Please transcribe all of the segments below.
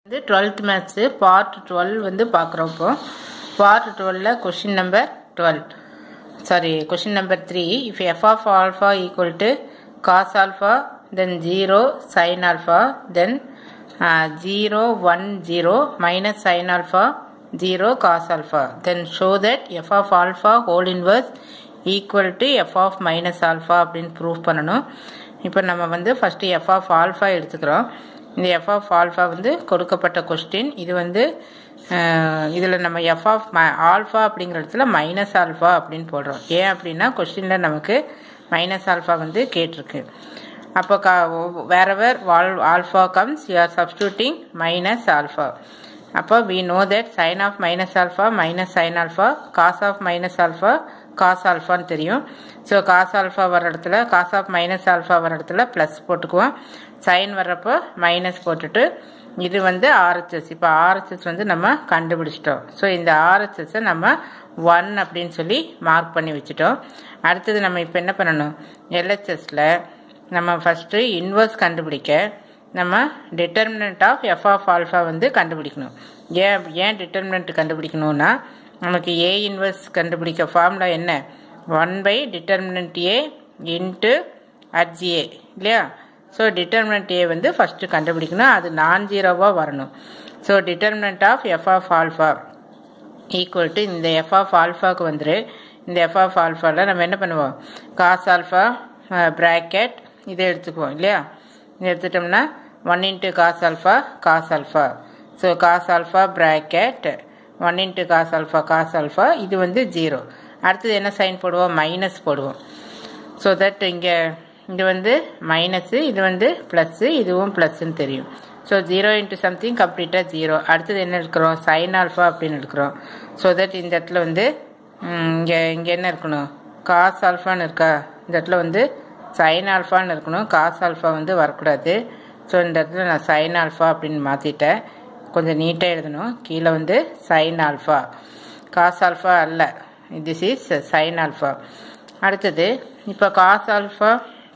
வந்து twelfth maths part twelve வந்து பார்க்குறோம் இப்போ பார்ட் டுவெல்ல question number twelve sorry question number three if F of alpha equal to cos alpha then zero sine alpha then zero one zero minus sine alpha zero cos alpha then show that F of alpha whole inverse equal to F of minus alpha அப்படின்னு prove பண்ணணும் இப்போ நம்ம வந்து first F of alpha எடுத்துக்கிறோம் இந்த F of alpha வந்து கொடுக்கப்பட்ட question இது வந்து இதில் நம்ம எஃப் ஆஃப் ம ஆல்ஃபா அப்படிங்கிற இடத்துல மைனஸ் ஆல்ஃபா அப்படின்னு போடுறோம் ஏன் அப்படின்னா கொஸ்டினில் நமக்கு மைனஸ் ஆல்ஃபா வந்து கேட்டிருக்கு அப்போ கா வேறவர் வால் alpha comes you are substituting minus alpha அப்போ we know that sine of minus alpha minus sine alpha cos of minus alpha cos ஆல்ஃபான்னு தெரியும் ஸோ காஸ் ஆல்ஃபா வர இடத்துல காஸ் ஆஃப் மைனஸ் ஆல்ஃபா வர இடத்துல ப்ளஸ் போட்டுக்குவோம் sign வர்றப்போ minus போட்டுட்டு இது வந்து ஆர்ஹெச்எஸ் இப்போ ஆர்ஹெச்எஸ் வந்து நம்ம கண்டுபிடிச்சிட்டோம் ஸோ இந்த ஆர்ஹெச்எஸ்ஸை நம்ம ஒன் அப்படின்னு சொல்லி மார்க் பண்ணி வச்சுட்டோம் அடுத்தது நம்ம இப்போ என்ன பண்ணணும் எல்ஹெச்எஸில் நம்ம ஃபஸ்ட்டு இன்வர்ஸ் கண்டுபிடிக்க நம்ம determinant of F of alpha வந்து கண்டுபிடிக்கணும் ஏன் ஏன் டிட்டர்மினன்ட் கண்டுபிடிக்கணும்னா நமக்கு ஏ இன்வர்ஸ் கண்டுபிடிக்க ஃபார்முலா என்ன one by determinant A into adj A இல்லையா ஸோ டிட்டர்மினன்ட் ஏ வந்து ஃபஸ்ட்டு கண்டுபிடிக்கணும் அது நான் ஜீரோவாக வரணும் so determinant of F of alpha equal to இந்த எஃப் ஆஃப் ஆல்ஃபாவுக்கு வந்துரு இந்த எஃப் ஆஃப் ஆல்ஃபாவில் நம்ம என்ன பண்ணுவோம் காஸ் ஆல்ஃபா ப்ராக்கெட் இதை எடுத்துக்குவோம் இல்லையா இதை எடுத்துட்டோம்னா one into cos alpha cos alpha so cos alpha bracket one into cos alpha cos alpha இது வந்து ஜீரோ அடுத்தது என்ன சைன் போடுவோம் மைனஸ் போடுவோம் ஸோ தட் இங்கே இது வந்து மைனஸு இது வந்து ப்ளஸ்ஸு இதுவும் ப்ளஸ்ன்னு தெரியும் ஸோ ஜீரோ இன்ட்டு சம்திங் கம்ப்ளீட்டாக ஜீரோ அடுத்தது என்ன எடுக்கிறோம் சைன் ஆல்ஃபா அப்படின்னு எடுக்கிறோம் ஸோ தட் இந்த இடத்துல வந்து இங்கே இங்கே என்ன இருக்கணும் காஸ் ஆல்ஃபான்னு இருக்கா இந்த இடத்துல வந்து சைன் ஆல்ஃபான்னு இருக்கணும் காஸ் ஆல்ஃபா வந்து வரக்கூடாது ஸோ இந்த இடத்துல நான் சைன் ஆல்ஃபா அப்படின்னு மாற்றிட்டேன் கொஞ்சம் நீட்டாக எழுதணும் கீழே வந்து சைன் ஆல்ஃபா காஸ் ஆல்ஃபா அல்ல திஸ் இஸ் சைன் ஆல்ஃபா அடுத்தது இப்போ காஸ் ஆல்ஃபா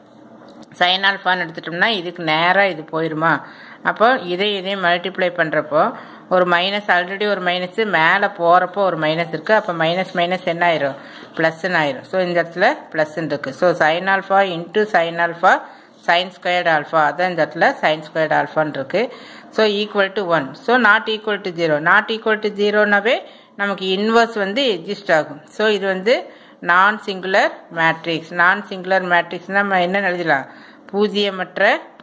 சைன் ஆல்ஃபான்னு எடுத்துட்டோம்னா இதுக்கு நேராக இது போயிடுமா அப்போ இதை இதையும் மல்டிப்ளை பண்ணுறப்போ ஒரு மைனஸ் ஆல்ரெடி ஒரு மைனஸு மேலே போகிறப்போ ஒரு மைனஸ் இருக்குது அப்போ மைனஸ் மைனஸ் என்ன ஆயிரும் ப்ளஸ்ன்னு ஆயிரும் ஸோ இந்த இடத்துல ப்ளஸ்ன்னு இருக்குது so sine alpha into sine alpha sine squared alpha அதான் இந்த இடத்துல சைன் ஸ்கொயர்டு ஆல்ஃபான்னு இருக்குது so equal to one so not equal to zero not equal to ஜீரோனாவே நமக்கு இன்வர்ஸ் வந்து எக்ஸிஸ்ட் ஆகும் ஸோ இது வந்து non singular matrix non singular matrix நம்ம என்ன எழுதலாம் பூஜ்ஜியமற்ற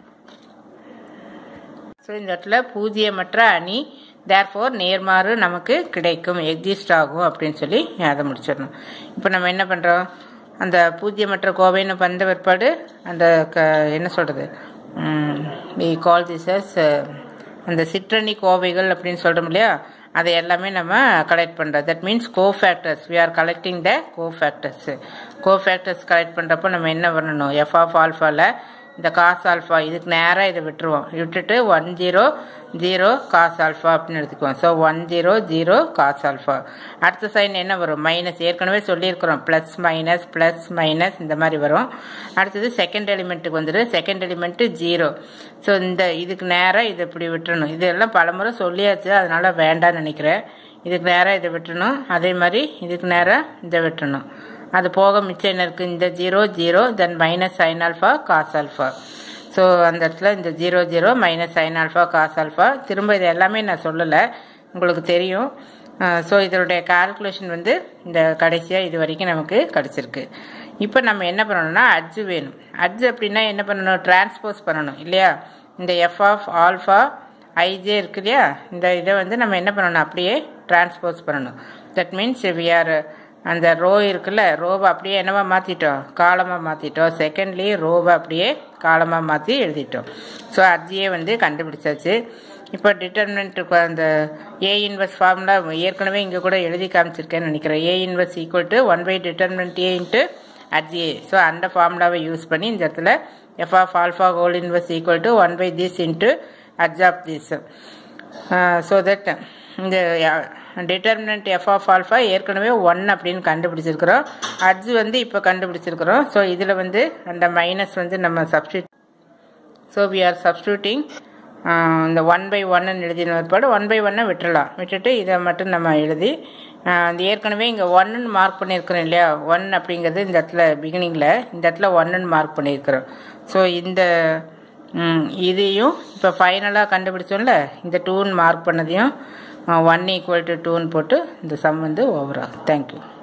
ஸோ இந்த இடத்துல பூஜ்ஜியமற்ற அணி தேர்ஃபோர் நேர்மாறு நமக்கு கிடைக்கும் எக்ஸிஸ்ட் ஆகும் அப்படின்னு சொல்லி அதை முடிச்சிடணும் இப்போ நம்ம என்ன பண்ணுறோம் அந்த பூஜ்ஜியமற்ற கோவைன்னு பண்ண பிற்பாடு அந்த க என்ன சொல்கிறது வி கால் திஸ் அஸ் அந்த சிற்றணி கோவைகள் அப்படின்னு சொல்கிறோம் இல்லையா அதை எல்லாமே நம்ம கலெக்ட் பண்ணுறோம் that means cofactors we are collecting the cofactors cofactors collect பண்ணுறப்போ நம்ம என்ன பண்ணணும் எஃப் ஆஃப் ஆல்ஃபாவில் இந்த காஸ் ஆல்ஃபா இதுக்கு நேராக இதை விட்டுருவோம் விட்டுட்டு one zero zero cos alpha அப்படின்னு எடுத்துக்குவோம் so one zero zero cos alpha அடுத்த சைன் என்ன வரும் மைனஸ் ஏற்கனவே சொல்லியிருக்கிறோம் ப்ளஸ் மைனஸ் ப்ளஸ் மைனஸ் இந்த மாதிரி வரும் அடுத்தது செகண்ட் எலிமெண்ட்டுக்கு வந்துடும் செகண்ட் எலிமெண்ட்டு ஜீரோ ஸோ இந்த இதுக்கு நேராக இதை இப்படி விட்டுறணும் இதெல்லாம் பலமுறை சொல்லியாச்சு அதனால் வேண்டாம்னு நினைக்கிறேன் இதுக்கு நேராக இதை விட்டுறணும் அதே மாதிரி இதுக்கு நேராக இதை விட்டுறணும் அது போக மிச்சம் என்ன இருக்குது இந்த zero zero then minus sine alpha cos alpha so அந்த இடத்துல இந்த zero zero minus sine alpha cos alpha திரும்ப இது எல்லாமே நான் சொல்லலை உங்களுக்கு தெரியும் ஸோ இதனுடைய கால்குலேஷன் வந்து இந்த கடைசியாக இது வரைக்கும் நமக்கு கிடச்சிருக்கு இப்போ நம்ம என்ன பண்ணணும்னா அட்ஜு வேணும் அட்ஜு அப்படின்னா என்ன பண்ணணும் டிரான்ஸ்போஸ் பண்ணணும் இல்லையா இந்த எஃப் ஆஃப் ஆல்ஃபா ஐஜே இருக்கு இல்லையா இந்த இதை வந்து நம்ம என்ன பண்ணணும் அப்படியே டிரான்ஸ்போஸ் பண்ணணும் தட் மீன்ஸ் வி ஆர் அந்த ரோ இருக்குல்ல ரோவை அப்படியே என்னவா மாற்றிட்டோம் காலமாக மாற்றிட்டோம் செகண்ட்லி ரோவை அப்படியே காலமாக மாற்றி எழுதிட்டோம் ஸோ அர்ஜியே வந்து கண்டுபிடிச்சாச்சு இப்போ டிட்டர்மினன்ட்டுக்கு அந்த ஏ இன்வெர்ஸ் ஃபார்முலா ஏற்கனவே இங்கே கூட எழுதி காமிச்சிருக்கேன்னு நினைக்கிறேன் A inverse equal to one by determinant A into adj A so அந்த ஃபார்முலாவை யூஸ் பண்ணி இந்த இடத்துல F of alpha whole inverse equal to one by this into adj of this so that இந்த டிட்டர்மினன்ட் எஃப் ஆஃப் ஆல்ஃபா ஏற்கனவே one அப்படின்னு கண்டுபிடிச்சிருக்கிறோம் அட்ஜு வந்து இப்போ கண்டுபிடிச்சிருக்கிறோம் ஸோ இதில் வந்து அந்த மைனஸ் வந்து நம்ம substitute so we are substituting இந்த ஒன் பை ஒன்னு எழுதின பிற்பாடு ஒன் பை ஒன்னை விட்டுடலாம் விட்டுட்டு இதை மட்டும் நம்ம எழுதி இந்த ஏற்கனவே இங்கே ஒன்னுன்னு மார்க் பண்ணியிருக்கிறோம் இல்லையா ஒன் அப்படிங்கிறது இந்த இடத்துல பிகினிங்கில் இந்த இடத்துல ஒன்னுன்னு மார்க் பண்ணியிருக்கிறோம் ஸோ இந்த இதையும் இப்போ ஃபைனலாக கண்டுபிடிச்சோம்ல இந்த டூன்னு மார்க் பண்ணதையும் ஒன் ஈக்குவல் டு டூன்னு போட்டு இந்த சம் வந்து ஓவரால் தேங்க்யூ